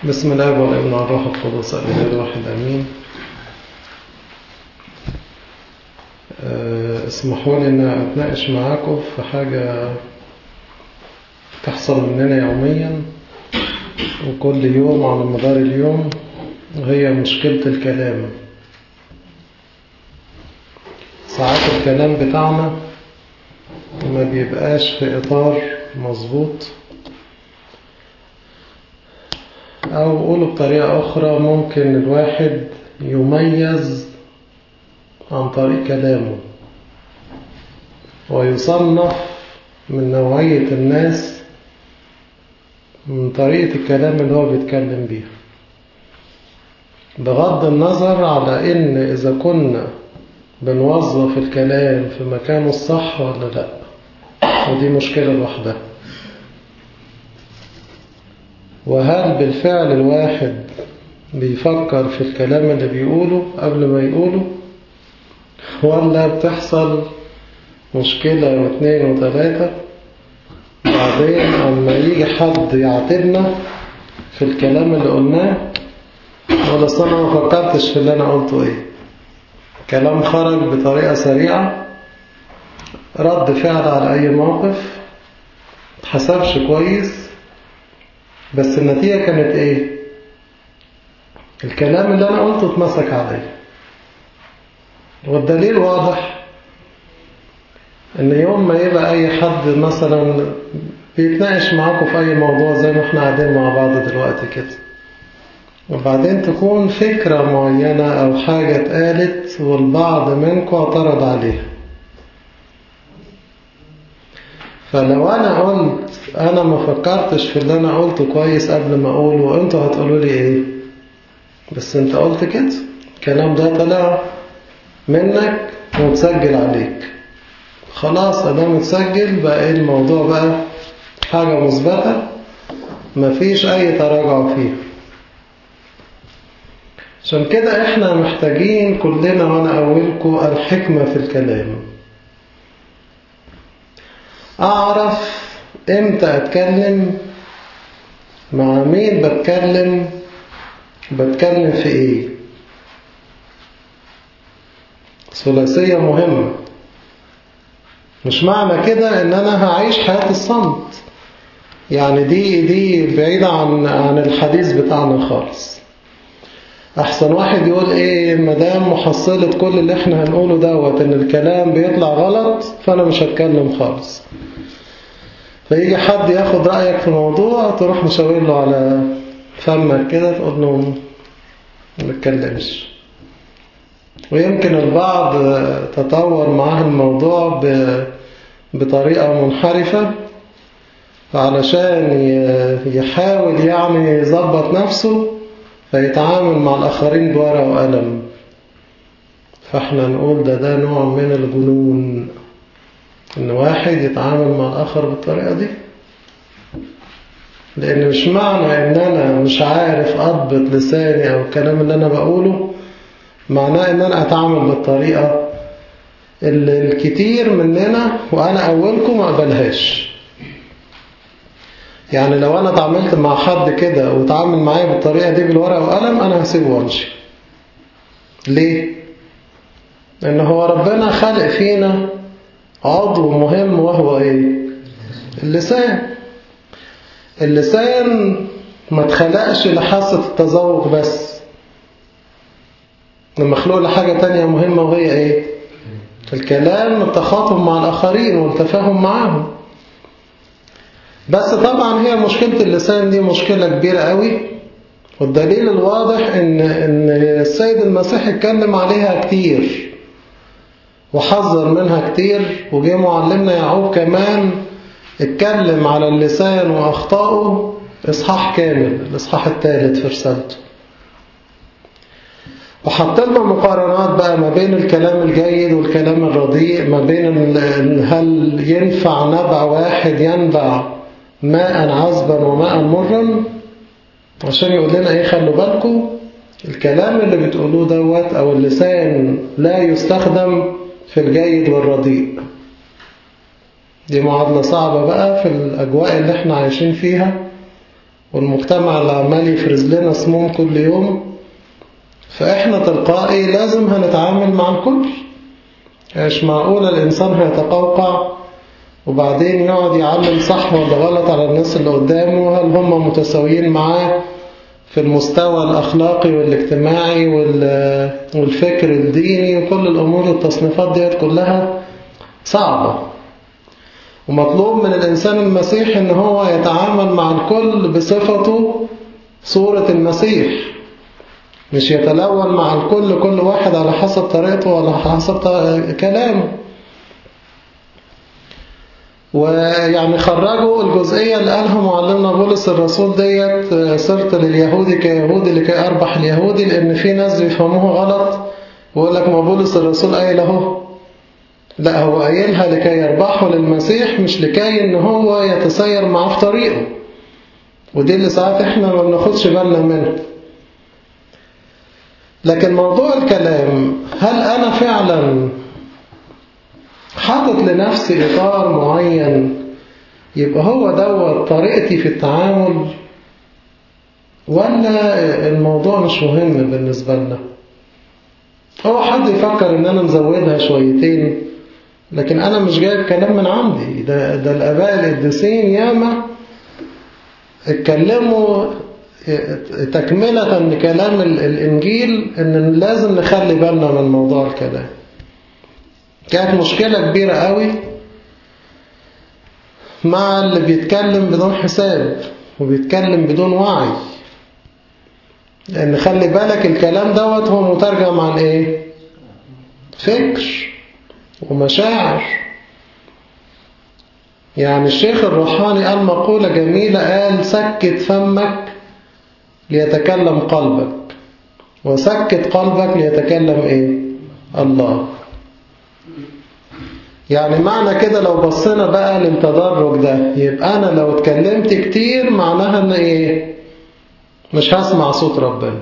بسم الله والابن والروح القدس الإله الواحد أمين أه، اسمحوا لي أن أتناقش معاكم في حاجة تحصل مننا يوميا وكل يوم على مدار اليوم وهي مشكلة الكلام ساعات الكلام بتاعنا ما بيبقاش في إطار مظبوط أو أقوله بطريقة أخرى ممكن الواحد يميز عن طريق كلامه ويصنف من نوعية الناس من طريقة الكلام اللي هو بيتكلم بيها بغض النظر على إن إذا كنا بنوظف الكلام في مكانه الصح ولا لأ ودي مشكلة لوحدها وهل بالفعل الواحد بيفكر في الكلام اللي بيقوله قبل ما يقوله ولا بتحصل مشكلة واثنين وثلاثة بعدين أما يجي حد يعاتبنا في الكلام اللي قلناه ولا أنا ما فكرتش في اللي أنا قلته إيه كلام خرج بطريقة سريعة رد فعل على أي موقف حسبش كويس بس النتيجة كانت ايه الكلام اللي انا قلته اتمسك عليه والدليل واضح ان يوم ما يبقى اي حد مثلا بيتناقش معاكم في اي موضوع زي ما احنا قاعدين مع بعض دلوقتي كده وبعدين تكون فكرة معينة او حاجة اتقالت والبعض منكم اعترض عليها فلو انا قلت انا ما فكرتش في اللي انا قلته كويس قبل ما اقوله وانتوا هتقولوا لي ايه بس انت قلت كده الكلام ده طلع منك ومتسجل عليك خلاص انا متسجل بقى ايه الموضوع بقى حاجة مثبتة مفيش اي تراجع فيها عشان كده احنا محتاجين كلنا وانا اولكم الحكمة في الكلام أعرف إمتى أتكلم مع مين بتكلم بتكلم في إيه ثلاثية مهمة مش معنى كده إن أنا هعيش حياة الصمت يعني دي دي بعيدة عن عن الحديث بتاعنا خالص أحسن واحد يقول إيه مدام محصلة كل اللي إحنا هنقوله دوت إن الكلام بيطلع غلط فأنا مش هتكلم خالص فيجي حد ياخد رأيك في موضوع تروح مشاور له على فمك كده تقول له ما تتكلمش ويمكن البعض تطور معاه الموضوع بطريقة منحرفة علشان يحاول يعني يظبط نفسه فيتعامل مع الآخرين بورقة وقلم فاحنا نقول ده ده نوع من الجنون ان واحد يتعامل مع الاخر بالطريقة دي لان مش معنى ان انا مش عارف اضبط لساني او الكلام اللي انا بقوله معناه ان انا اتعامل بالطريقة اللي الكتير مننا وانا اولكم ما اقبلهاش يعني لو انا اتعاملت مع حد كده وتعامل معايا بالطريقة دي بالورقة وقلم انا هسيبه وامشي ليه لان هو ربنا خلق فينا عضو مهم وهو ايه اللسان اللسان ما اتخلقش لحاسة التذوق بس المخلوق لحاجة تانية مهمة وهي ايه الكلام التخاطب مع الآخرين والتفاهم معاهم بس طبعا هي مشكلة اللسان دي مشكلة كبيرة قوي والدليل الواضح ان, إن السيد المسيح اتكلم عليها كتير وحذر منها كتير وجه معلمنا يعقوب كمان اتكلم على اللسان وأخطائه إصحاح كامل الإصحاح الثالث في رسالته وحط لنا مقارنات بقى ما بين الكلام الجيد والكلام الرديء ما بين هل ينفع نبع واحد ينبع ماء عذبا وماء مرا عشان يقول لنا ايه خلوا بالكم الكلام اللي بتقولوه دوت او اللسان لا يستخدم في الجيد والرديء دي معادلة صعبة بقى في الأجواء اللي احنا عايشين فيها والمجتمع اللي عمال يفرز لنا سموم كل يوم فإحنا تلقائي لازم هنتعامل مع الكل مش معقول الإنسان هيتقوقع وبعدين يقعد يعلم صح ولا غلط على الناس اللي قدامه هل هم متساويين معاه في المستوى الأخلاقي والاجتماعي والفكر الديني وكل الأمور التصنيفات ديت كلها صعبة ومطلوب من الإنسان المسيح إن هو يتعامل مع الكل بصفته صورة المسيح مش يتلون مع الكل كل واحد على حسب طريقته وعلى حسب كلامه ويعني خرجوا الجزئية اللي قالها معلمنا بولس الرسول ديت صرت لليهودي كيهودي لكي أربح اليهودي لأن في ناس بيفهموها غلط ويقول لك ما بولس الرسول قايل اهو لا هو قايلها لكي يربحه للمسيح مش لكي ان هو يتسير معاه في طريقه ودي اللي ساعات احنا ما بناخدش بالنا منها لكن موضوع الكلام هل انا فعلا حاطط لنفسي إطار معين يبقى هو دوت طريقتي في التعامل ولا الموضوع مش مهم بالنسبة لنا هو حد يفكر ان انا مزودها شويتين لكن انا مش جايب كلام من عندي ده, ده الاباء القديسين ياما اتكلموا تكملة لكلام الانجيل ان لازم نخلي بالنا من موضوع الكلام كانت مشكلة كبيرة قوي مع اللي بيتكلم بدون حساب وبيتكلم بدون وعي لأن خلي بالك الكلام دوت هو مترجم عن إيه فكر ومشاعر يعني الشيخ الروحاني قال مقولة جميلة قال سكت فمك ليتكلم قلبك وسكت قلبك ليتكلم إيه الله يعني معنى كده لو بصينا بقى للتدرج ده يبقى أنا لو اتكلمت كتير معناها أن إيه مش هسمع صوت ربنا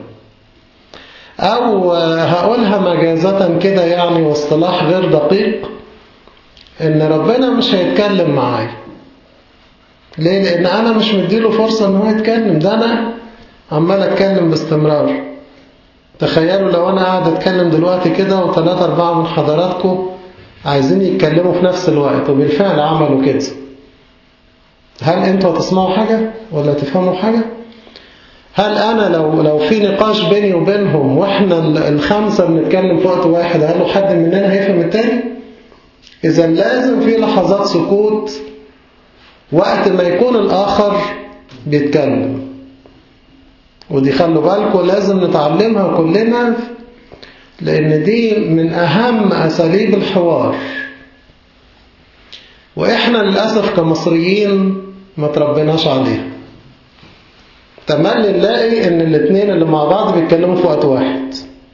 أو هقولها مجازة كده يعني واصطلاح غير دقيق إن ربنا مش هيتكلم معايا ليه؟ لأن أنا مش مديله فرصة إن هو يتكلم ده أنا عمال أتكلم باستمرار تخيلوا لو أنا قاعد أتكلم دلوقتي كده وثلاثة أربعة من حضراتكم عايزين يتكلموا في نفس الوقت وبالفعل عملوا كده هل انتوا هتسمعوا حاجة ولا تفهموا حاجة هل انا لو لو في نقاش بيني وبينهم واحنا الخمسة بنتكلم في وقت واحد هل حد مننا هيفهم التاني اذا لازم في لحظات سكوت وقت ما يكون الاخر بيتكلم ودي خلوا بالكم لازم نتعلمها كلنا لأن دي من أهم أساليب الحوار وإحنا للأسف كمصريين ما تربيناش عليها تملي نلاقي إن الاتنين اللي مع بعض بيتكلموا في وقت واحد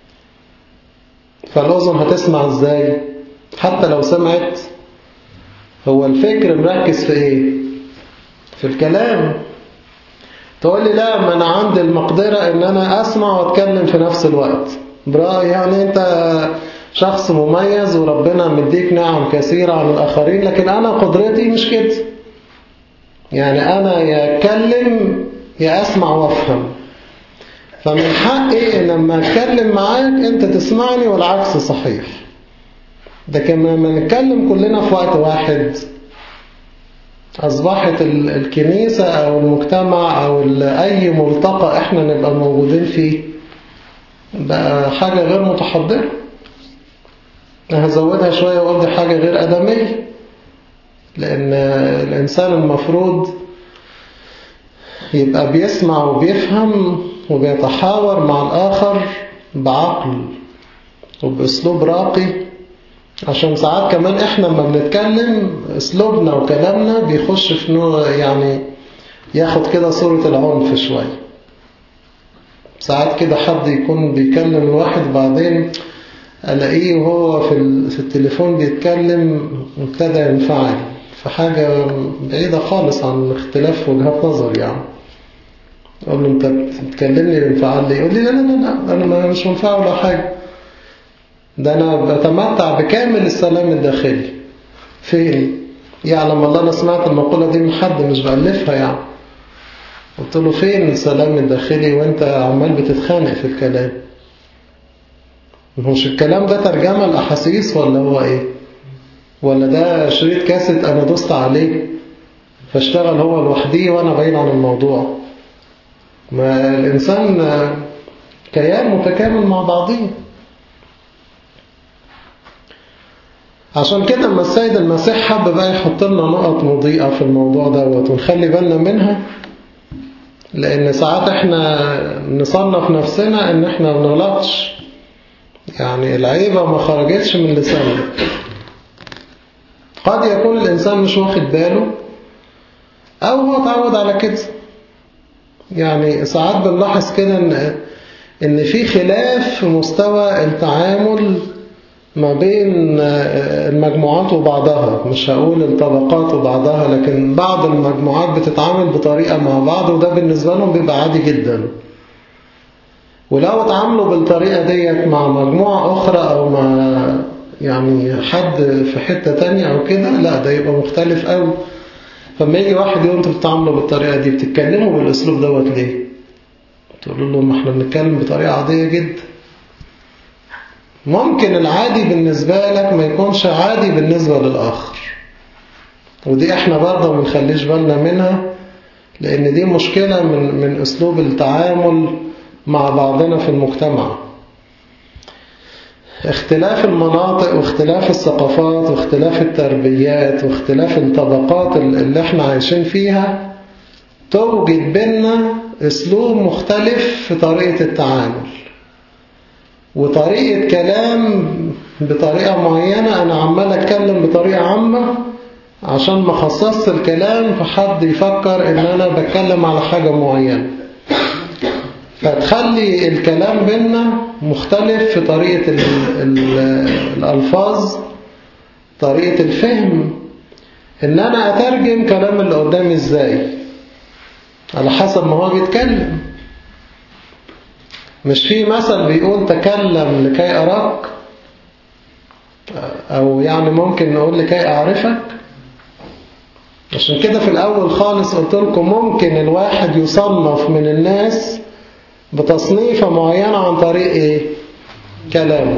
فالأذن هتسمع إزاي حتى لو سمعت هو الفكر مركز في إيه في الكلام تقول لي لا ما أنا عندي المقدرة إن أنا أسمع وأتكلم في نفس الوقت برا يعني انت شخص مميز وربنا مديك نعم كثيرة عن الآخرين لكن أنا قدرتي مش كده يعني أنا يا أتكلم يا أسمع وأفهم فمن حقي إن لما أتكلم معاك أنت تسمعني والعكس صحيح لكن لما نتكلم كلنا في وقت واحد أصبحت الكنيسة أو المجتمع أو أي ملتقى إحنا نبقى موجودين فيه بقى حاجة غير متحضرة هزودها شوية وأقول دي حاجة غير أدمية لأن الإنسان المفروض يبقى بيسمع وبيفهم وبيتحاور مع الآخر بعقل وبأسلوب راقي عشان ساعات كمان إحنا لما بنتكلم أسلوبنا وكلامنا بيخش في نوع يعني ياخد كده صورة العنف شوية ساعات كده حد يكون بيكلم الواحد بعدين ألاقيه وهو في في التليفون بيتكلم ابتدى ينفعل فحاجة بعيدة خالص عن اختلاف وجهات نظر يعني أقول له أنت بتكلمني بانفعال ليه؟ يقول لي لا لا لا أنا مش منفعل ولا حاجة ده أنا بتمتع بكامل السلام الداخلي فين؟ يعلم الله أنا سمعت المقولة دي من حد مش بألفها يعني قلت له فين السلام الداخلي وانت عمال بتتخانق في الكلام مش الكلام ده ترجمة الأحاسيس ولا هو ايه ولا ده شريط كاسيت انا دوست عليه فاشتغل هو لوحدي وانا بعيد عن الموضوع ما الانسان كيان متكامل مع بعضيه عشان كده لما السيد المسيح حب بقى يحط لنا نقط مضيئة في الموضوع دوت ونخلي بالنا منها لأن ساعات احنا نصنف نفسنا ان احنا ما بنغلطش يعني العيبة ما خرجتش من لساننا قد يكون الإنسان مش واخد باله أو هو اتعود على كده يعني ساعات بنلاحظ كده إن إن في خلاف في مستوى التعامل ما بين المجموعات وبعضها مش هقول الطبقات وبعضها لكن بعض المجموعات بتتعامل بطريقة مع بعض وده بالنسبة لهم بيبقى عادي جدا ولو اتعاملوا بالطريقة ديت مع مجموعة أخرى أو مع يعني حد في حتة تانية أو كده لا ده يبقى مختلف أوي فما يجي واحد يقول انتوا بتتعاملوا بالطريقة دي بتتكلموا بالأسلوب دوت ليه تقول له ما احنا بنتكلم بطريقة عادية جدا ممكن العادي بالنسبة لك ما يكونش عادي بالنسبة للآخر ودي احنا برضه ما نخليش بالنا منها لأن دي مشكلة من من أسلوب التعامل مع بعضنا في المجتمع اختلاف المناطق واختلاف الثقافات واختلاف التربيات واختلاف الطبقات اللي احنا عايشين فيها توجد بينا اسلوب مختلف في طريقة التعامل وطريقة كلام بطريقة معينة أنا عمال أتكلم بطريقة عامة عشان ما خصصت الكلام فحد يفكر إن أنا بتكلم على حاجة معينة فتخلي الكلام بينا مختلف في طريقة ال ال الألفاظ طريقة الفهم إن أنا أترجم كلام اللي قدامي إزاي على حسب ما هو بيتكلم مش في مثل بيقول تكلم لكي أراك أو يعني ممكن نقول لكي أعرفك عشان كده في الأول خالص قلت لكم ممكن الواحد يصنف من الناس بتصنيفة معينة عن طريق إيه؟ كلامه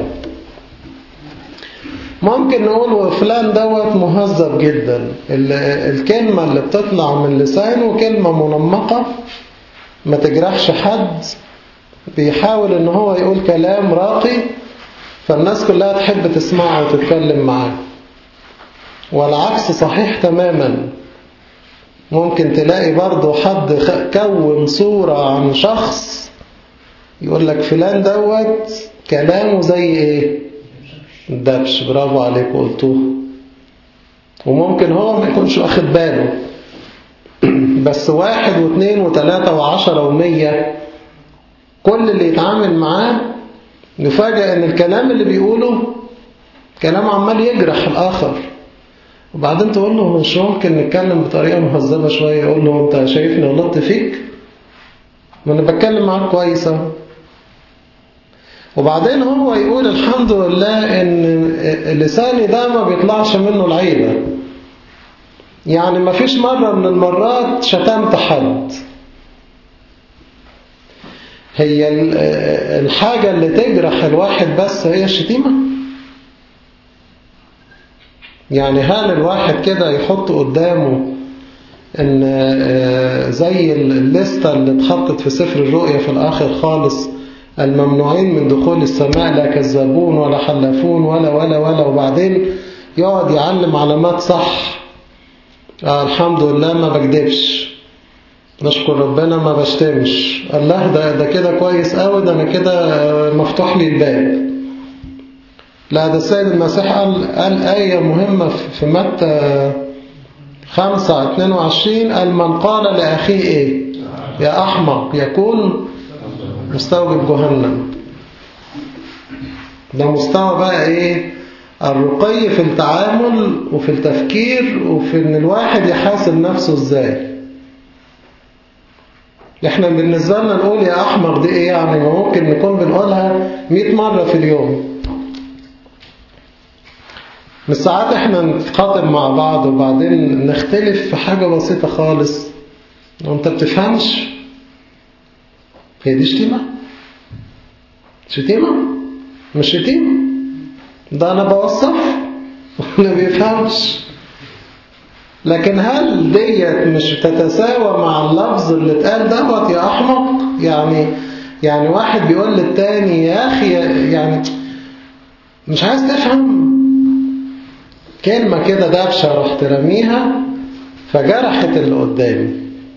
ممكن نقول فلان دوت مهذب جدا الكلمة اللي بتطلع من لسانه كلمة منمقة ما تجرحش حد بيحاول ان هو يقول كلام راقي فالناس كلها تحب تسمعه وتتكلم معاه والعكس صحيح تماما ممكن تلاقي برضه حد كون صورة عن شخص يقول لك فلان دوت كلامه زي ايه الدبش برافو عليك قلتوه وممكن هو ما يكونش واخد باله بس واحد واثنين وثلاثة وعشرة ومية كل اللي يتعامل معاه نفاجأ ان الكلام اللي بيقوله كلام عمال يجرح الآخر وبعدين تقول له مش ممكن نتكلم بطريقة مهذبة شوية يقول له انت شايفني غلطت فيك ما انا بتكلم معاك كويسة وبعدين هو يقول الحمد لله ان لساني ده ما بيطلعش منه العيبة يعني ما فيش مرة من المرات شتمت حد هي الحاجة اللي تجرح الواحد بس هي الشتيمة يعني هل الواحد كده يحط قدامه ان زي الليستة اللي اتحطت في سفر الرؤيا في الآخر خالص الممنوعين من دخول السماء لا كذابون ولا حلافون ولا ولا ولا وبعدين يقعد يعلم علامات صح آه الحمد لله ما بكدبش نشكر ربنا ما بشتمش الله ده ده كده كويس قوي ده انا كده مفتوح لي الباب لا ده السيد المسيح قال قال آية مهمة في متى 5 22 قال من قال لأخيه إيه يا أحمق يكون مستوجب جهنم ده مستوى بقى إيه الرقي في التعامل وفي التفكير وفي إن الواحد يحاسب نفسه إزاي احنا بالنسبة لنا نقول يا أحمق دي إيه يعني ممكن نكون بنقولها 100 مرة في اليوم من ساعات احنا نتخاطب مع بعض وبعدين نختلف في حاجة بسيطة خالص وانت بتفهمش هي دي شتيمة شتيمة مش شتيمة ده أنا بوصف وما بيفهمش لكن هل ديت مش تتساوى مع اللفظ اللي اتقال دوت يا أحمق يعني يعني واحد بيقول للتاني يا أخي يعني مش عايز تفهم كلمة كده دبشة رحت رميها فجرحت اللي قدامي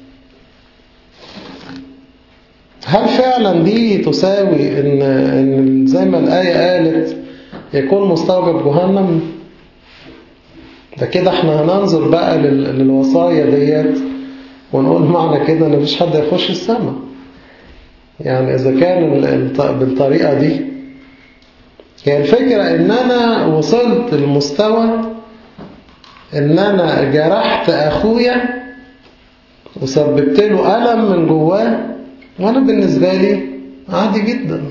هل فعلا دي تساوي ان, إن زي ما الآية قالت يكون مستوجب جهنم ده كده احنا هننظر بقى للوصايا ديت ونقول معنى كده ان مفيش حد يخش السماء يعني اذا كان بالطريقة دي هي الفكرة ان انا وصلت لمستوى ان انا جرحت اخويا وسببت له ألم من جواه وانا بالنسبة لي عادي جدا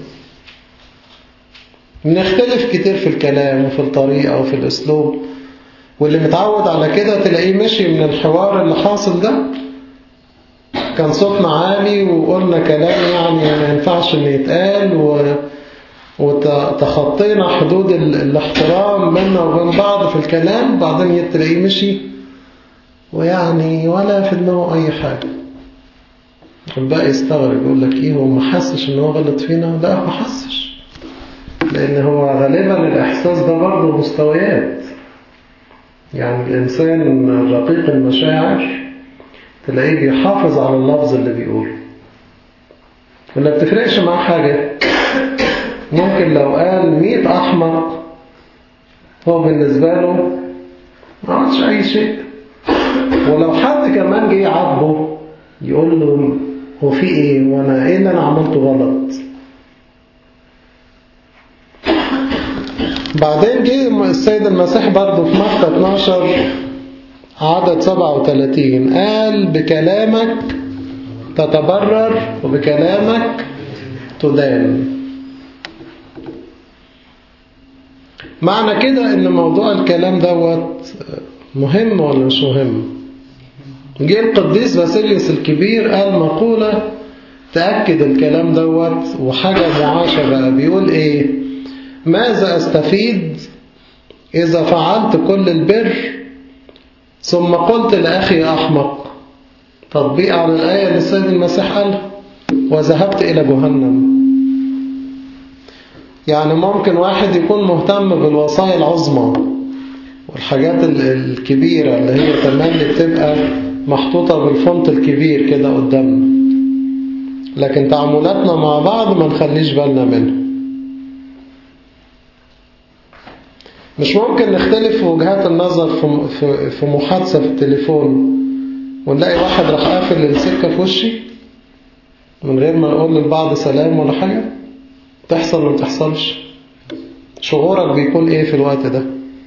بنختلف كتير في الكلام وفي الطريقة وفي الاسلوب واللي متعود على كده تلاقيه مشي من الحوار اللي حاصل ده كان صوتنا عالي وقلنا كلام يعني ما ينفعش ان يتقال و... وتخطينا حدود الاحترام بيننا وبين بعض في الكلام وبعدين تلاقيه مشي ويعني ولا في دماغه اي حاجة الباقي يستغرب يقول لك ايه هو ما حسش ان هو غلط فينا لا ما حسش لان هو غالبا الاحساس ده برضه مستويات يعني الإنسان رقيق المشاعر تلاقيه بيحافظ على اللفظ اللي بيقوله ولا بتفرقش معاه حاجة ممكن لو قال مئة أحمق هو بالنسبة له ما عملش أي شيء ولو حد كمان جه يعاتبه يقول له هو في ايه وانا ايه اللي انا عملته غلط بعدين جه السيد المسيح برضه في متى 12 عدد 37 قال بكلامك تتبرر وبكلامك تدان معنى كده ان موضوع الكلام دوت مهم ولا مش مهم جه القديس باسيليوس الكبير قال مقولة تأكد الكلام دوت وحاجة معاشة بقى بيقول ايه ماذا أستفيد إذا فعلت كل البر ثم قلت لأخي أحمق تطبيق على الآية اللي السيد المسيح قالها وذهبت إلى جهنم يعني ممكن واحد يكون مهتم بالوصايا العظمى والحاجات الكبيرة اللي هي تملي بتبقى محطوطة بالفونت الكبير كده قدامنا لكن تعاملاتنا مع بعض ما نخليش بالنا منها مش ممكن نختلف في وجهات النظر في في محادثة في التليفون ونلاقي واحد راح قافل السكة في وشي من غير ما نقول للبعض سلام ولا حاجة تحصل ولا تحصلش شعورك بيكون ايه في الوقت ده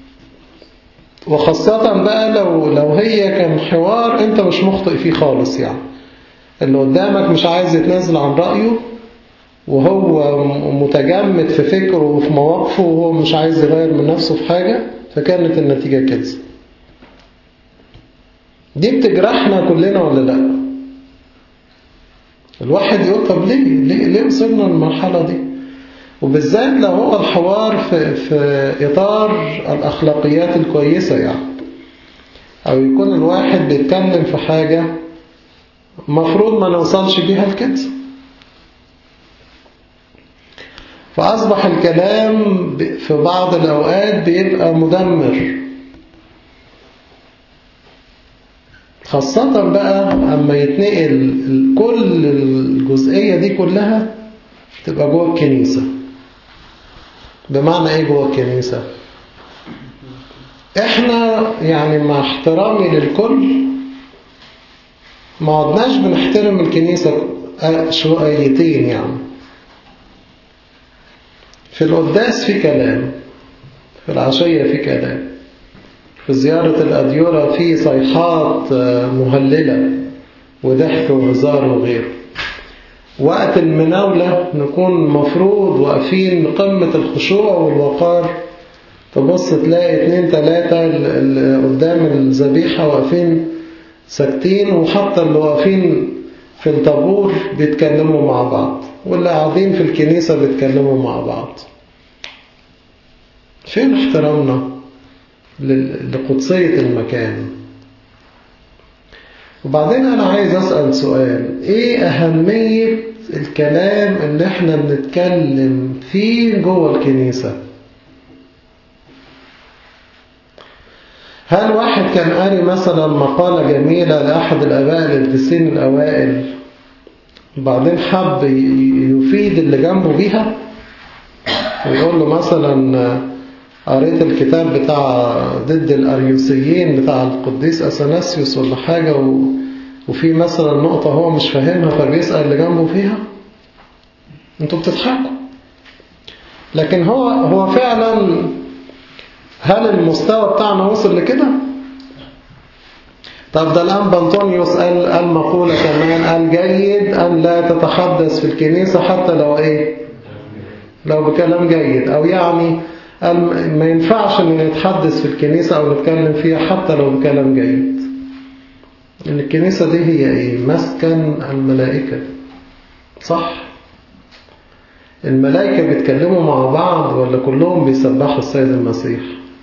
وخاصة بقى لو لو هي كان حوار انت مش مخطئ فيه خالص يعني اللي قدامك مش عايز يتنازل عن رأيه وهو متجمد في فكره وفي مواقفه وهو مش عايز يغير من نفسه في حاجة فكانت النتيجة كده دي بتجرحنا كلنا ولا لا الواحد يقول طب ليه ليه, ليه وصلنا للمرحلة دي وبالذات لو هو الحوار في, في إطار الأخلاقيات الكويسة يعني أو يكون الواحد بيتكلم في حاجة مفروض ما نوصلش بيها لكده فأصبح الكلام في بعض الأوقات بيبقى مدمر خاصة بقى أما يتنقل كل الجزئية دي كلها تبقى جوه الكنيسة بمعنى ايه جوه الكنيسة احنا يعني مع احترامي للكل ما عدناش بنحترم الكنيسة شويتين يعني في القداس في كلام في العشية في كلام في زيارة الأديرة في صيحات مهللة وضحك وهزار وغيره وقت المناولة نكون مفروض واقفين قمة الخشوع والوقار تبص تلاقي اتنين تلاتة قدام الذبيحة واقفين ساكتين وحتى اللي واقفين في الطابور بيتكلموا مع بعض واللي قاعدين في الكنيسة بيتكلموا مع بعض فين احترامنا لقدسية المكان وبعدين أنا عايز أسأل سؤال إيه أهمية الكلام اللي احنا بنتكلم فيه جوه الكنيسة هل واحد كان قاري مثلا مقالة جميلة لأحد الآباء القديسين الأوائل وبعدين حب يفيد اللي جنبه بيها ويقول له مثلا قريت الكتاب بتاع ضد الأريوسيين بتاع القديس أثناسيوس ولا حاجة و... وفي مثلا نقطة هو مش فاهمها فبيسأل اللي جنبه فيها انتوا بتضحكوا لكن هو هو فعلا هل المستوى بتاعنا وصل لكده طب ده الآن بنطونيوس قال, قال مقولة كمان قال جيد أن لا تتحدث في الكنيسة حتى لو إيه لو بكلام جيد أو يعني قال ما ينفعش أن نتحدث في الكنيسة أو نتكلم فيها حتى لو بكلام جيد إن الكنيسة دي هي إيه مسكن الملائكة صح الملائكة بيتكلموا مع بعض ولا كلهم بيسبحوا السيد المسيح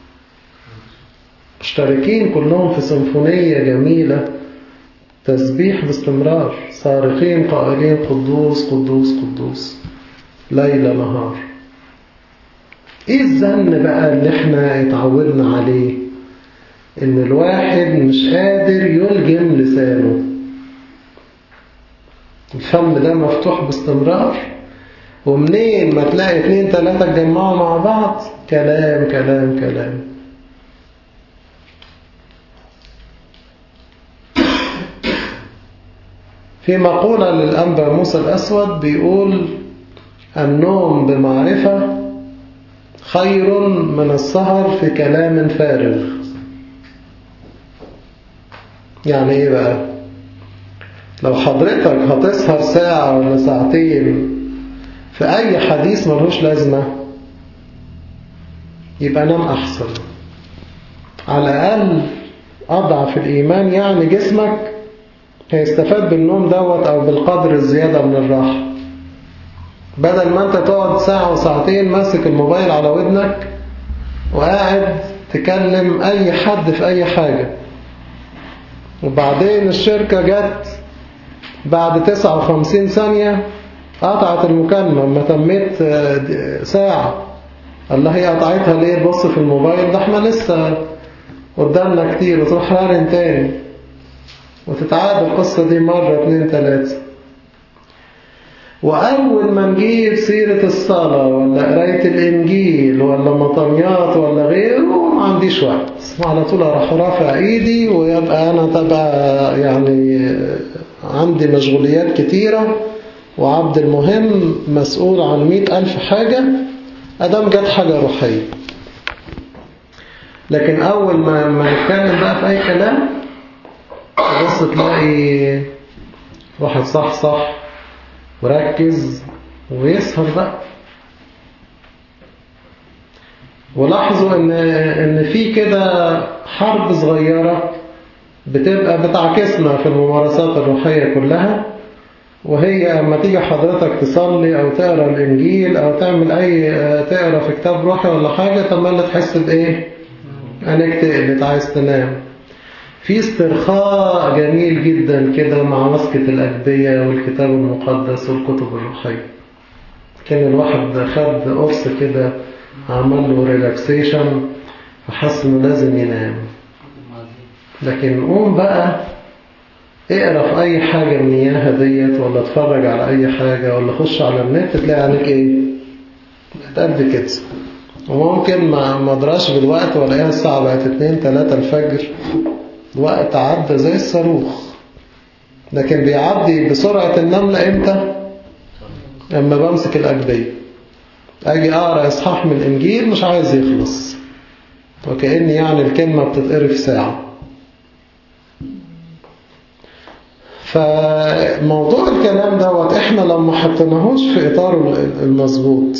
مشتركين كلهم في سيمفونية جميلة تسبيح باستمرار صارخين قائلين قدوس قدوس قدوس ليل نهار ايه الزن بقى اللي احنا اتعودنا عليه ان الواحد مش قادر يلجم لسانه الفم ده مفتوح باستمرار ومنين ما تلاقي اتنين تلاتة اتجمعوا مع بعض كلام كلام كلام في مقولة للأنبا موسى الأسود بيقول النوم بمعرفة خير من السهر في كلام فارغ يعني ايه بقى لو حضرتك هتسهر ساعة ولا ساعتين في أي حديث ملوش لازمة يبقى نام أحسن على الأقل أضعف الإيمان يعني جسمك هيستفاد بالنوم دوت أو بالقدر الزيادة من الراحة بدل ما أنت تقعد ساعة وساعتين ماسك الموبايل على ودنك وقاعد تكلم أي حد في أي حاجة وبعدين الشركة جت بعد 59 ثانية قطعت المكالمة ما تميت ساعة الله هي قطعتها ليه تبص في الموبايل ده احنا لسه قدامنا كتير وتروح رارن تاني وتتعاد القصة دي مرة اتنين تلاتة وأول ما نجيب سيرة الصلاة ولا قراية الإنجيل ولا مطميات ولا غيره ما عنديش وقت على طول أروح رافع إيدي ويبقى أنا تبع يعني عندي مشغوليات كتيرة وعبد المهم مسؤول عن مئة ألف حاجة أدام جت حاجة روحية لكن أول ما ما نتكلم بقى في أي كلام بص تلاقي واحد صح صح وركز ويسهر بقى ولاحظوا ان ان في كده حرب صغيرة بتبقى بتعكسنا في الممارسات الروحية كلها وهي اما تيجي حضرتك تصلي او تقرا الانجيل او تعمل اي تقرا في كتاب روحي ولا حاجة تمام تحس بايه انك تقلت عايز تنام في استرخاء جميل جدا كده مع مسكة الأدبية والكتاب المقدس والكتب الروحية كان الواحد خد قرص كده عمل له ريلاكسيشن فحس انه لازم ينام لكن قوم بقى اقرا في اي حاجة من اياها ديت ولا اتفرج على اي حاجة ولا خش على النت تلاقي عليك ايه قد كده وممكن ما ادراش بالوقت ولاقيها الساعة بقت اتنين تلاتة الفجر وقت عدى زي الصاروخ لكن بيعدي بسرعة النملة امتى لما بمسك الأجبية أجي أقرأ إصحاح من الإنجيل مش عايز يخلص وكأن يعني الكلمة بتتقري في ساعة فموضوع الكلام دوت احنا لو ما حطيناهوش في إطاره المظبوط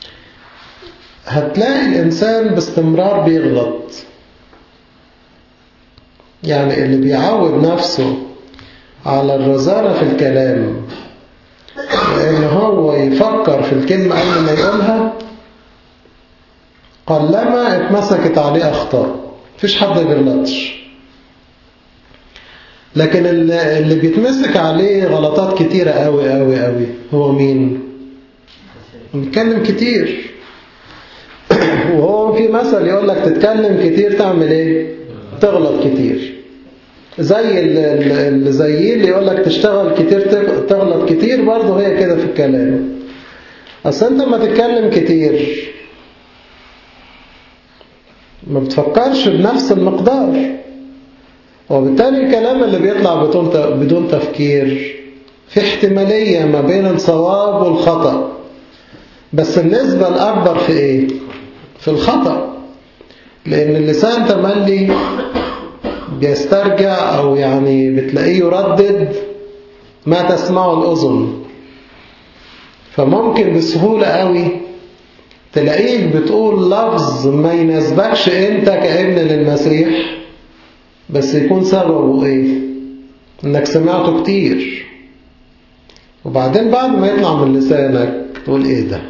هتلاقي الإنسان باستمرار بيغلط يعني اللي بيعود نفسه على الرزانة في الكلام لأن هو يفكر في الكلمة قبل ما يقولها قلما اتمسكت عليه أخطاء مفيش حد بيغلطش لكن اللي بيتمسك عليه غلطات كتيرة قوي قوي قوي هو مين بيتكلم كتير وهو في مثل يقول لك تتكلم كتير تعمل ايه تغلط كتير زي اللي زي اللي يقول لك تشتغل كتير تغلط كتير برضه هي كده في الكلام اصل انت لما تتكلم كتير ما بتفكرش بنفس المقدار وبالتالي الكلام اللي بيطلع بدون تفكير في احتمالية ما بين الصواب والخطأ بس النسبة الأكبر في إيه؟ في الخطأ لأن اللسان تملي بيسترجع أو يعني بتلاقيه يردد ما تسمعه الأذن فممكن بسهولة قوي تلاقيك بتقول لفظ ما يناسبكش انت كابن للمسيح بس يكون سببه ايه انك سمعته كتير وبعدين بعد ما يطلع من لسانك تقول ايه ده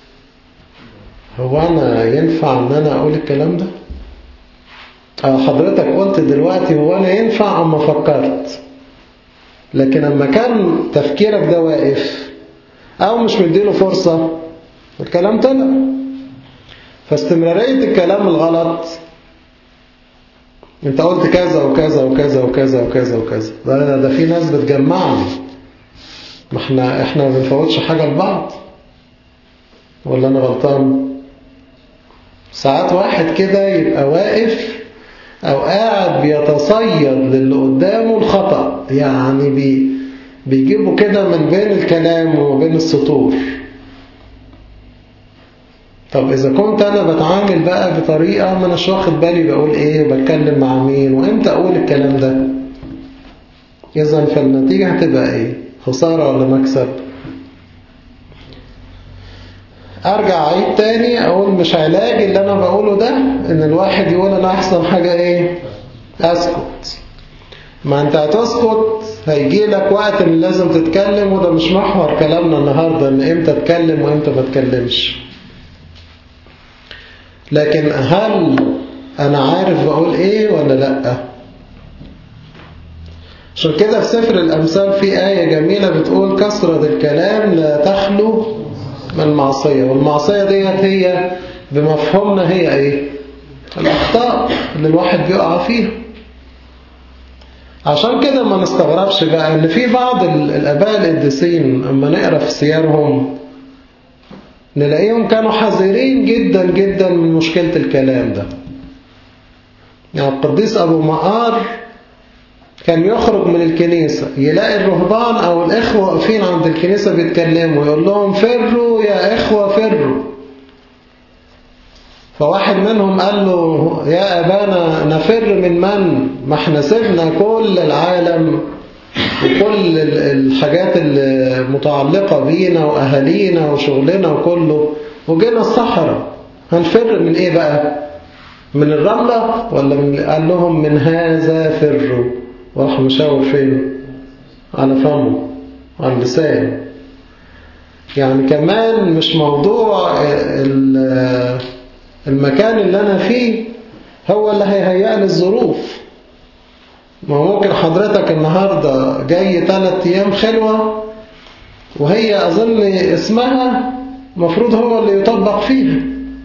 هو انا ينفع ان انا اقول الكلام ده اه حضرتك قلت دلوقتي هو انا ينفع اما فكرت لكن اما كان تفكيرك ده واقف او مش مديله فرصة الكلام طلع فاستمرارية الكلام الغلط انت قلت كذا وكذا وكذا وكذا وكذا وكذا ده, ده في ناس بتجمعني ما احنا احنا ما بنفوتش حاجة لبعض ولا انا غلطان ساعات واحد كده يبقى واقف او قاعد بيتصيد للي قدامه الخطأ يعني بي بيجيبه كده من بين الكلام وبين السطور طب إذا كنت أنا بتعامل بقى بطريقة ما أناش واخد بالي بقول إيه وبتكلم مع مين وإمتى أقول الكلام ده إذا فالنتيجة هتبقى إيه خسارة ولا مكسب أرجع عيد تاني أقول مش علاج اللي أنا بقوله ده إن الواحد يقول أنا أحسن حاجة إيه أسكت ما أنت هتسكت هيجي لك وقت إن لازم تتكلم وده مش محور كلامنا النهاردة إن إمتى أتكلم وإمتى ما أتكلمش لكن هل أنا عارف بقول إيه ولا لأ عشان كده في سفر الأمثال في آية جميلة بتقول كثرة الكلام لا تخلو من معصية والمعصية ديت هي بمفهومنا هي إيه الأخطاء اللي الواحد بيقع فيها عشان كده ما نستغربش بقى ان في بعض الاباء القديسين اما نقرا في سيرهم نلاقيهم كانوا حذرين جدا جدا من مشكلة الكلام ده يعني القديس أبو مقار كان يخرج من الكنيسة يلاقي الرهبان أو الإخوة واقفين عند الكنيسة بيتكلموا يقول لهم فروا يا إخوة فروا فواحد منهم قال له يا أبانا نفر من من ما احنا سيبنا كل العالم وكل الحاجات المتعلقة بينا وأهالينا وشغلنا وكله وجينا الصحراء هنفر من ايه بقى من الرملة ولا من قال لهم من هذا فروا وراح مشاور فين على فمه على اللسان يعني كمان مش موضوع المكان اللي أنا فيه هو اللي هيهيأ لي الظروف ما ممكن حضرتك النهاردة جاي ثلاث أيام خلوة وهي أظن اسمها مفروض هو اللي يطبق فيها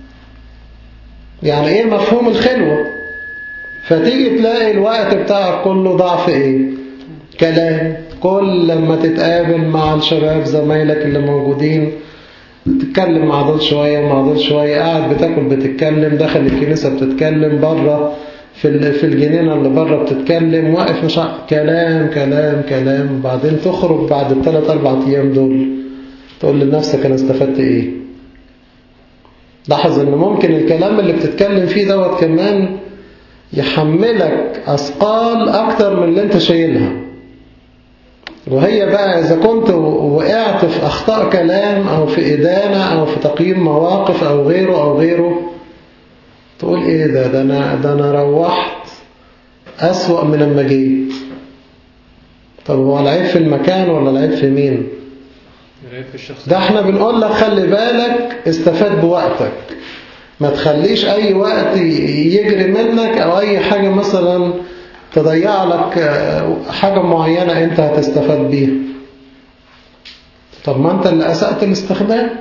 يعني إيه مفهوم الخلوة فتيجي تلاقي الوقت بتاعك كله ضعف إيه كلام كل لما تتقابل مع الشباب زمايلك اللي موجودين تتكلم مع دول شوية مع دول شوية قاعد بتاكل بتتكلم داخل الكنيسة بتتكلم بره في في الجنينة اللي بره بتتكلم واقف مش كلام كلام كلام وبعدين تخرج بعد الثلاث أربع أيام دول تقول لنفسك أنا استفدت إيه لاحظ إن ممكن الكلام اللي بتتكلم فيه دوت كمان يحملك أثقال أكتر من اللي أنت شايلها وهي بقى إذا كنت وقعت في أخطاء كلام أو في إدانة أو في تقييم مواقف أو غيره أو غيره تقول إيه ده ده أنا, ده أنا روحت أسوأ من لما جيت طب هو العيب في المكان ولا العيب في مين العيب في الشخص ده احنا بنقول لك خلي بالك استفاد بوقتك ما تخليش اي وقت يجري منك او اي حاجة مثلا تضيع لك حاجة معينة انت هتستفاد بيها طب ما انت اللي اسأت الاستخدام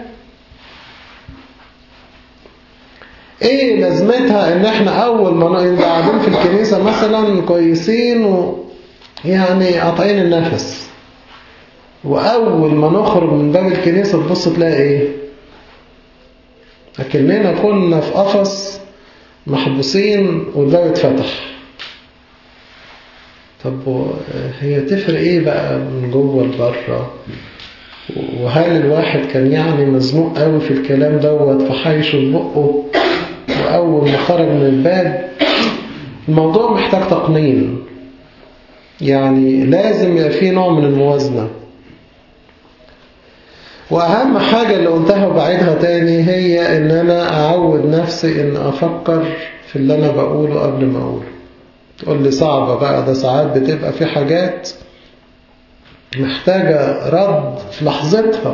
ايه لازمتها ان احنا اول ما نبقى قاعدين في الكنيسة مثلا كويسين و يعني قاطعين النفس واول ما نخرج من باب الكنيسة تبص تلاقي ايه لكننا كنا في قفص محبوسين والباب اتفتح طب هي تفرق ايه بقى من جوه لبره وهل الواحد كان يعني مزنوق قوي في الكلام دوت فحيشه بقه واول ما خرج من الباب الموضوع محتاج تقنين يعني لازم يبقى فيه نوع من الموازنه وأهم حاجة اللي قلتها وبعيدها تاني هي إن أنا أعود نفسي إن أفكر في اللي أنا بقوله قبل ما أقوله تقول لي صعبة بقى ده ساعات بتبقى في حاجات محتاجة رد في لحظتها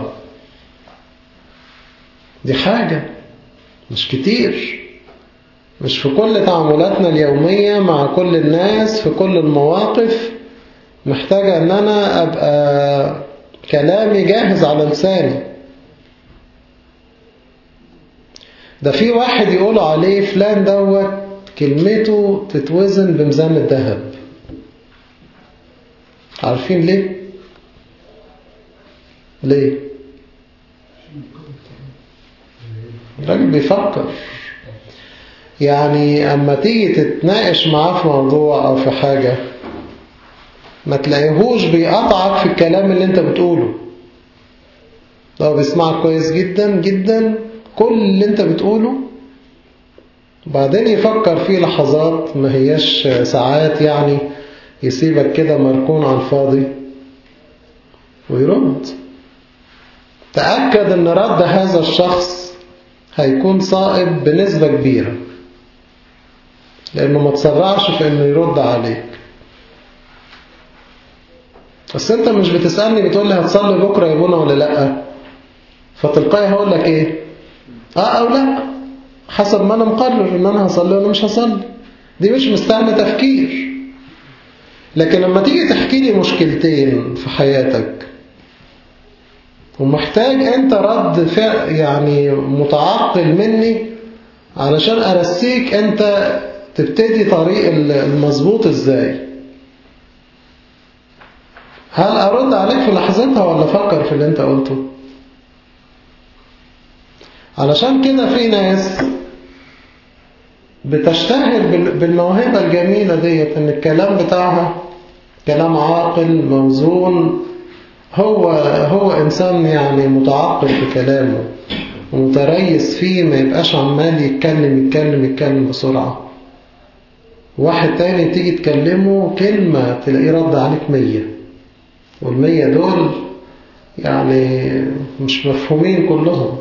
دي حاجة مش كتير مش في كل تعاملاتنا اليومية مع كل الناس في كل المواقف محتاجة إن أنا أبقى كلامي جاهز على لساني ده في واحد يقولوا عليه فلان دوت كلمته تتوزن بميزان الذهب عارفين ليه ليه الراجل بيفكر يعني اما تيجي تتناقش معاه في موضوع او في حاجة ما تلاقيهوش بيقطعك في الكلام اللي انت بتقوله لو بيسمعك كويس جدا جدا كل اللي انت بتقوله وبعدين يفكر فيه لحظات ما هياش ساعات يعني يسيبك كده مركون على الفاضي ويرد تأكد ان رد هذا الشخص هيكون صائب بنسبة كبيرة لأنه ما تسرعش في أنه يرد عليك بس أنت مش بتسألني بتقول لي هتصلي بكرة يا بونا ولا لأ فتلقائي هقول لك إيه آه أو لأ حسب ما أنا مقرر إن أنا هصلي ولا مش هصلي دي مش مستعمة تفكير لكن لما تيجي تحكي لي مشكلتين في حياتك ومحتاج انت رد فعل يعني متعقل مني علشان ارسيك انت تبتدي طريق المظبوط ازاي هل ارد عليك في لحظتها ولا افكر في اللي انت قلته علشان كده في ناس بتشتهر بالموهبة الجميلة ديت ان الكلام بتاعها كلام عاقل موزون هو هو إنسان يعني متعقل في كلامه ومتريس فيه ما يبقاش عمال يتكلم يتكلم يتكلم بسرعة واحد تاني تيجي تكلمه كلمة تلاقيه رد عليك مية والمية دول يعني مش مفهومين كلهم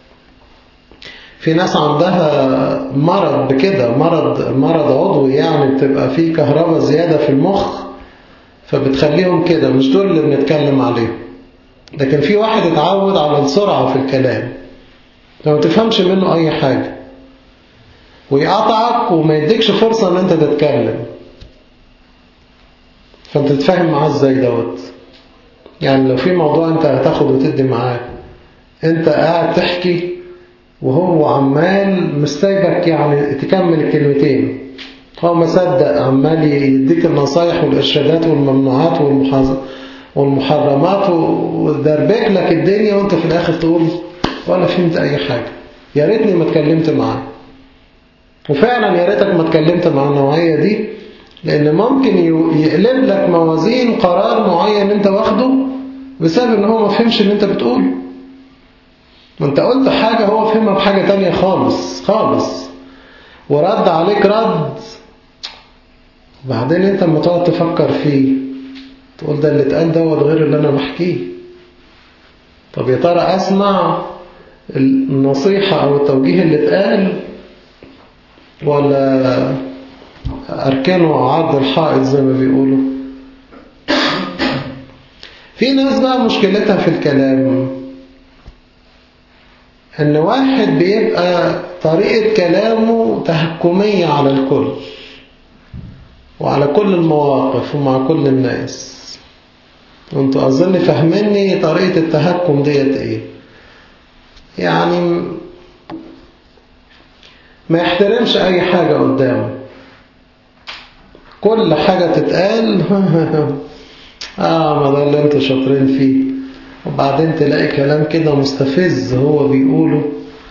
في ناس عندها مرض بكده مرض مرض عضوي يعني بتبقى فيه كهرباء زيادة في المخ فبتخليهم كده مش دول اللي بنتكلم عليهم لكن في واحد اتعود على السرعة في الكلام فما تفهمش منه أي حاجة ويقطعك وما يديكش فرصة ان انت تتكلم فانت تتفاهم معاه ازاي دوت يعني لو في موضوع انت هتاخد وتدي معاه انت قاعد تحكي وهو عمال مستيبك يعني تكمل الكلمتين هو مصدق عمال يديك النصايح والإرشادات والممنوعات والمحرمات ودربك لك الدنيا وانت في الآخر تقول ولا فهمت أي حاجة يا ريتني ما اتكلمت معاه وفعلا يا ريتك ما اتكلمت مع النوعية دي لأن ممكن يقلب لك موازين قرار معين انت واخده بسبب ان هو ما فهمش اللي انت بتقوله وانت قلت حاجة هو فهمها بحاجة تانية خالص خالص ورد عليك رد بعدين انت لما تقعد تفكر فيه تقول ده اللي اتقال دوت غير اللي انا بحكيه طب يا ترى اسمع النصيحة او التوجيه اللي اتقال ولا أركنه عرض الحائط زي ما بيقولوا في ناس بقى مشكلتها في الكلام ان واحد بيبقى طريقة كلامه تهكمية على الكل وعلى كل المواقف ومع كل الناس وانتوا اظن فاهميني طريقة التهكم ديت ايه يعني ما يحترمش اي حاجة قدامه كل حاجة تتقال اه ما ده اللي انتوا شاطرين فيه وبعدين تلاقي كلام كده مستفز هو بيقوله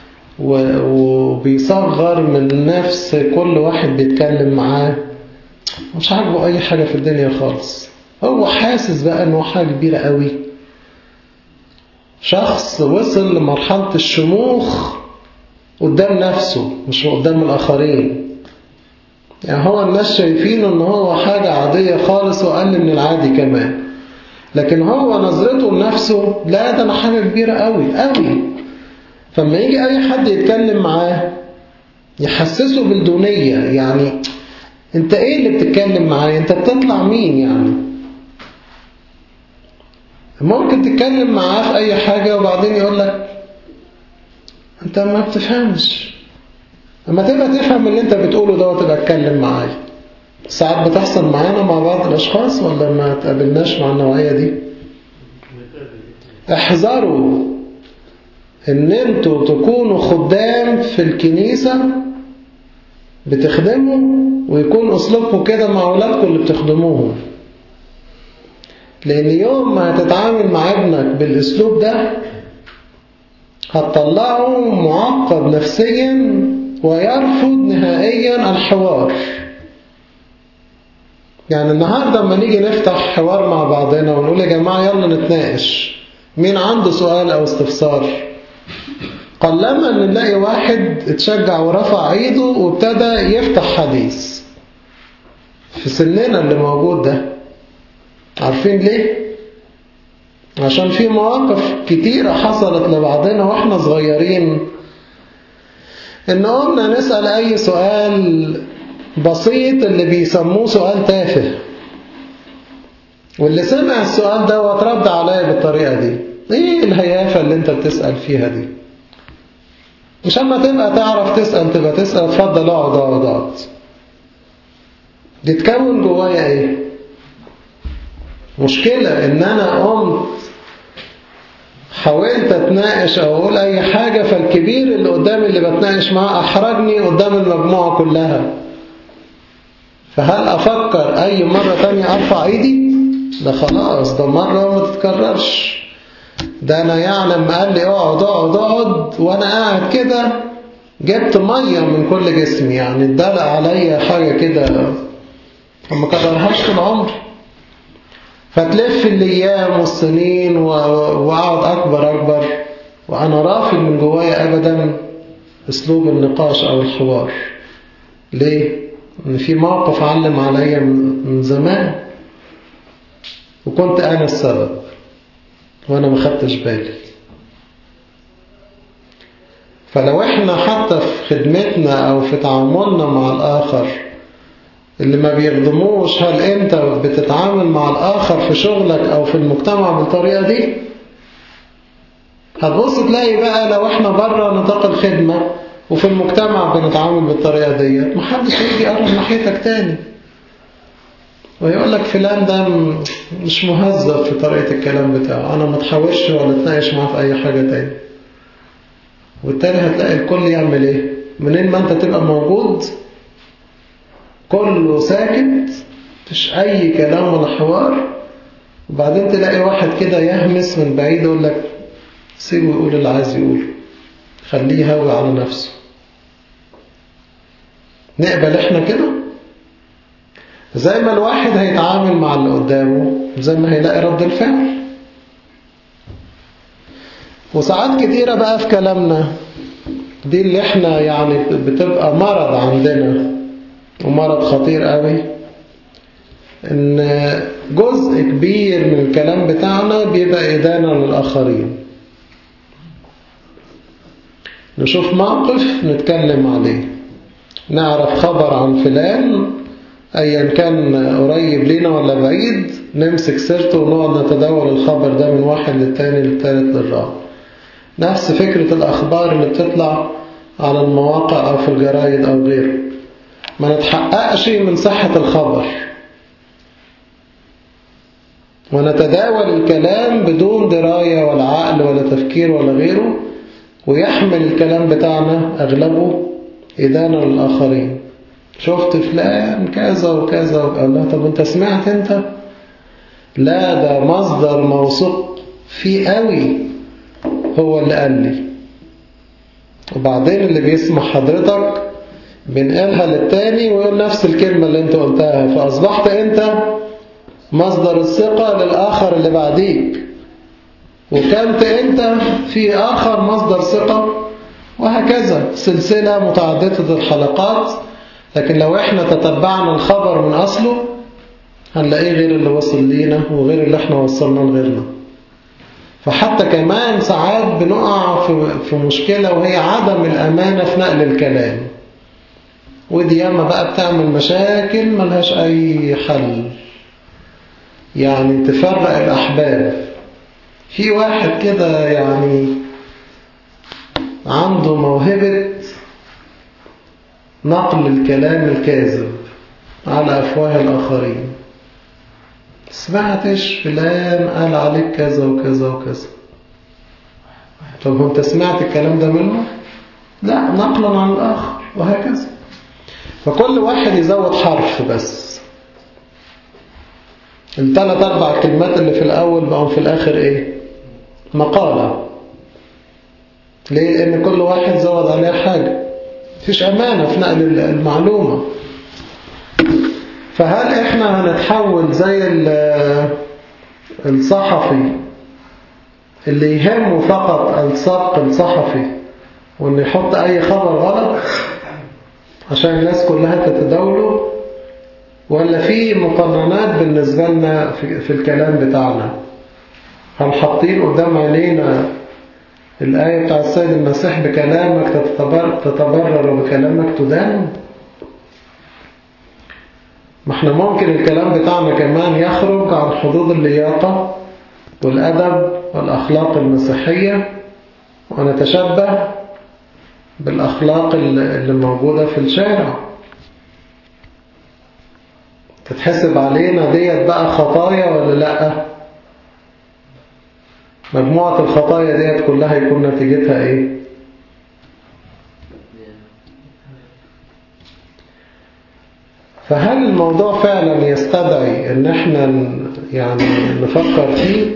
وبيصغر من نفس كل واحد بيتكلم معاه مش عاجبه اي حاجة في الدنيا خالص هو حاسس بقى انه حاجة كبيرة قوي شخص وصل لمرحلة الشموخ قدام نفسه مش قدام الآخرين يعني هو الناس شايفينه ان هو حاجة عادية خالص وأقل من العادي كمان لكن هو نظرته لنفسه لا ده انا حاجة كبيرة قوي قوي فلما يجي اي حد يتكلم معاه يحسسه بالدونية يعني انت ايه اللي بتتكلم معايا انت بتطلع مين يعني ممكن تتكلم معاه في اي حاجة وبعدين يقول لك انت ما بتفهمش لما تبقى تفهم اللي انت بتقوله ده وتبقى اتكلم معايا ساعات بتحصل معانا مع بعض الاشخاص ولا ما تقابلناش مع النوعية دي احذروا ان انتوا تكونوا خدام في الكنيسة بتخدموا ويكون اسلوبكم كده مع اولادكم اللي بتخدموهم لان يوم ما هتتعامل مع ابنك بالاسلوب ده هتطلعه معقد نفسيا ويرفض نهائيا الحوار يعني النهاردة لما نيجي نفتح حوار مع بعضنا ونقول يا جماعة يلا نتناقش مين عنده سؤال أو استفسار قلما ان نلاقي واحد اتشجع ورفع ايده وابتدى يفتح حديث في سننا اللي موجود ده عارفين ليه؟ عشان في مواقف كتيرة حصلت لبعضنا واحنا صغيرين ان قمنا نسأل اي سؤال بسيط اللي بيسموه سؤال تافه واللي سمع السؤال ده واترد عليا بالطريقة دي ايه الهيافة اللي انت بتسأل فيها دي مش اما تبقى تعرف تسأل تبقى تسأل اتفضل اقعد اقعد اقعد دي تكون جوايا ايه مشكلة ان انا قمت حاولت اتناقش او اقول اي حاجة فالكبير اللي قدامي اللي بتناقش معاه احرجني قدام المجموعة كلها فهل افكر اي مرة تانية ارفع ايدي ده خلاص ده مرة وما تتكررش ده انا يعني لما قال لي اقعد اقعد اقعد وانا قاعد كده جبت مية من كل جسمي يعني اتدلق عليا حاجة كده وما كررهاش طول عمري فتلف الايام والسنين واقعد اكبر اكبر وانا رافض من جوايا ابدا اسلوب النقاش او الحوار ليه ان في موقف علم عليا من زمان وكنت انا السبب وانا ما خدتش بالي فلو احنا حتى في خدمتنا او في تعاملنا مع الاخر اللي ما بيخدموش هل انت بتتعامل مع الاخر في شغلك او في المجتمع بالطريقة دي هتبص تلاقي بقى لو احنا بره نطاق الخدمة وفي المجتمع بنتعامل بالطريقة دي محدش هيجي يقرب ناحيتك تاني ويقول لك فلان ده مش مهذب في طريقة الكلام بتاعه أنا ما تحاولش ولا تناقش معاه في أي حاجة تاني وبالتالي هتلاقي الكل يعمل إيه منين ما أنت تبقى موجود كله ساكت مفيش أي كلام ولا حوار وبعدين تلاقي واحد كده يهمس من بعيد يقول لك سيبه يقول اللي عايز يقوله خليه يهوي على نفسه نقبل احنا كده زي ما الواحد هيتعامل مع اللي قدامه زي ما هيلاقي رد الفعل وساعات كتيرة بقى في كلامنا دي اللي احنا يعني بتبقى مرض عندنا ومرض خطير قوي ان جزء كبير من الكلام بتاعنا بيبقى إدانة للآخرين نشوف موقف نتكلم عليه نعرف خبر عن فلان أيا كان قريب لينا ولا بعيد نمسك سيرته ونقعد نتداول الخبر ده من واحد للتاني للتالت للرابع نفس فكرة الأخبار اللي بتطلع على المواقع أو في الجرايد أو غيره ما نتحققش من صحة الخبر ونتداول الكلام بدون دراية ولا عقل ولا تفكير ولا غيره ويحمل الكلام بتاعنا أغلبه إدانة للآخرين شفت فلان كذا وكذا قال له طب انت سمعت انت لا ده مصدر موثوق فيه قوي هو اللي قال لي وبعدين اللي بيسمع حضرتك بنقلها للتاني ويقول نفس الكلمة اللي انت قلتها فأصبحت انت مصدر الثقة للآخر اللي بعديك وكانت انت في آخر مصدر ثقة وهكذا سلسلة متعددة الحلقات لكن لو احنا تتبعنا الخبر من أصله هنلاقيه غير اللي وصل لينا وغير اللي احنا وصلنا لغيرنا فحتى كمان ساعات بنقع في, في مشكلة وهي عدم الأمانة في نقل الكلام ودي ياما بقى بتعمل مشاكل ملهاش أي حل يعني تفرق الأحباب في واحد كده يعني عنده موهبة نقل الكلام الكاذب على أفواه الآخرين سمعتش فلان قال عليك كذا وكذا وكذا طب انت سمعت الكلام ده منه لا نقلا عن الآخر وهكذا فكل واحد يزود حرف بس الثلاث أربع كلمات اللي في الأول بقوا في الآخر إيه مقالة ليه لأن كل واحد زود عليها حاجة مفيش أمانة في نقل المعلومة فهل إحنا هنتحول زي الصحفي اللي يهمه فقط السبق الصحفي وإنه يحط أي خبر غلط عشان الناس كلها تتداوله ولا في مقننات بالنسبة لنا في, في الكلام بتاعنا هل حاطين قدام عينينا الآية بتاع السيد المسيح بكلامك تتبرر, تتبرر وبكلامك تدان ما احنا ممكن الكلام بتاعنا كمان يخرج عن حدود اللياقة والأدب والأخلاق المسيحية ونتشبه بالأخلاق اللي موجودة في الشارع تتحسب علينا ديت بقى خطايا ولا لأ مجموعة الخطايا ديت كلها يكون نتيجتها ايه فهل الموضوع فعلا يستدعي ان احنا يعني نفكر فيه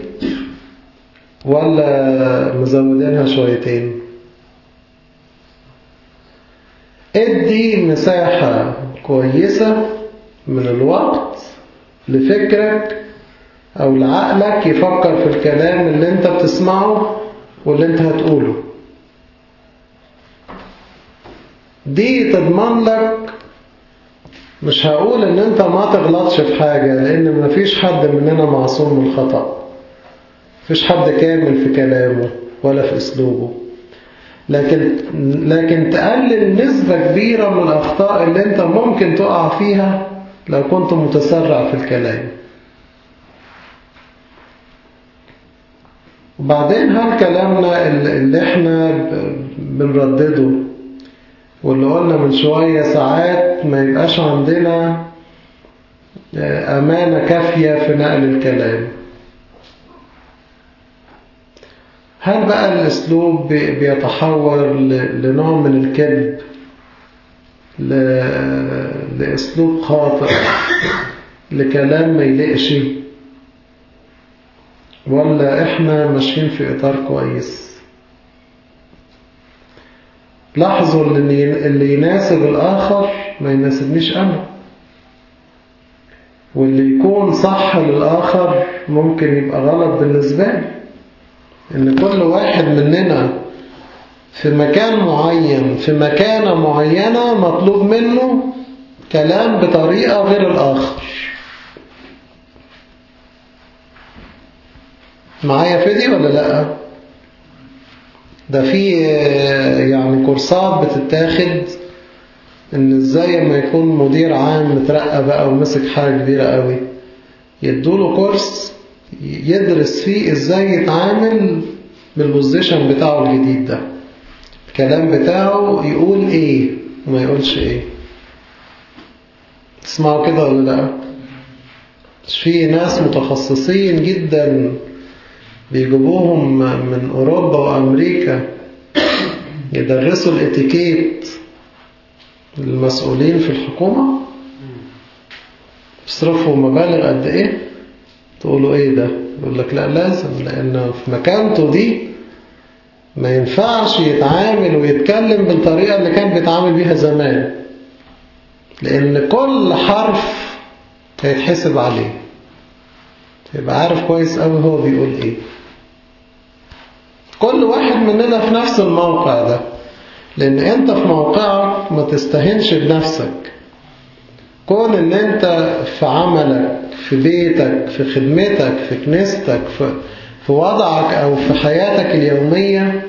ولا مزودينها شويتين ادي مساحة كويسة من الوقت لفكرك أو لعقلك يفكر في الكلام اللي انت بتسمعه واللي انت هتقوله دي تضمن لك مش هقول ان انت ما تغلطش في حاجة لان مفيش حد مننا معصوم من الخطأ مفيش حد كامل في كلامه ولا في اسلوبه لكن لكن تقلل نسبة كبيرة من الأخطاء اللي أنت ممكن تقع فيها لو كنت متسرع في الكلام وبعدين هل كلامنا اللي احنا بنردده واللي قلنا من شوية ساعات ما يبقاش عندنا أمانة كافية في نقل الكلام هل بقى الأسلوب بيتحول لنوع من الكذب لأسلوب خاطئ لكلام ما يلقش ولا إحنا ماشيين في إطار كويس لاحظوا اللي يناسب الآخر ما يناسبنيش أنا واللي يكون صح للآخر ممكن يبقى غلط بالنسبة لي إن كل واحد مننا في مكان معين في مكانة معينة مطلوب منه كلام بطريقة غير الآخر معايا في دي ولا لأ ده في يعني كورسات بتتاخد ان ازاي لما يكون مدير عام مترقى بقى ومسك حاجة كبيرة قوي يدوله كورس يدرس فيه ازاي يتعامل بالبوزيشن بتاعه الجديد ده الكلام بتاعه يقول ايه وما يقولش ايه تسمعوا كده ولا لا مش في ناس متخصصين جدا بيجيبوهم من اوروبا وامريكا يدرسوا الاتيكيت للمسؤولين في الحكومة يصرفوا مبالغ قد ايه تقولوا ايه ده يقول لك لا لازم لان في مكانته دي ما ينفعش يتعامل ويتكلم بالطريقة اللي كان بيتعامل بيها زمان لان كل حرف هيتحسب عليه يبقى عارف كويس قوي هو بيقول ايه كل واحد مننا في نفس الموقع ده لان انت في موقعك ما تستهنش بنفسك كون ان انت في عملك في بيتك في خدمتك في كنيستك في, في وضعك او في حياتك اليومية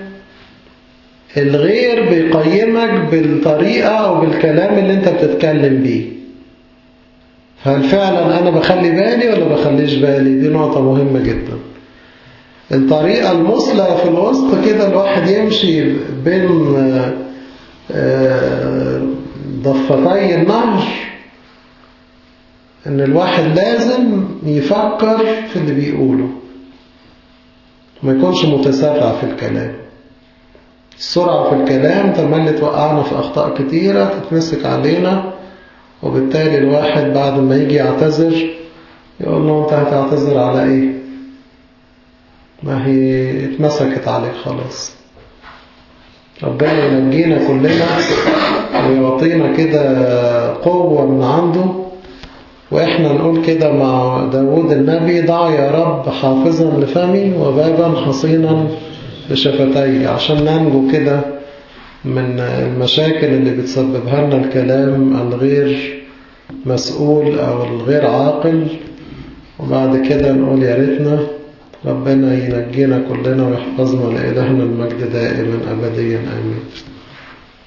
الغير بيقيمك بالطريقة او بالكلام اللي انت بتتكلم بيه هل فعلا انا بخلي بالي ولا بخليش بالي دي نقطة مهمة جدا الطريقة المثلى في الوسط كده الواحد يمشي بين ضفتي النهر ان الواحد لازم يفكر في اللي بيقوله ما يكونش متسرع في الكلام السرعة في الكلام تملي توقعنا في أخطاء كتيرة تتمسك علينا وبالتالي الواحد بعد ما يجي يعتذر يقول له انت هتعتذر على ايه ما هي اتمسكت عليك خلاص ربنا ينجينا كلنا ويعطينا كده قوة من عنده وإحنا نقول كده مع داود النبي ضع يا رب حافظا لفمي وبابا حصينا لشفتي عشان ننجو كده من المشاكل اللي بتسببها لنا الكلام الغير مسؤول أو الغير عاقل وبعد كده نقول يا ريتنا ربنا ينجينا كلنا ويحفظنا لإلهنا المجد دائما أبديا آمين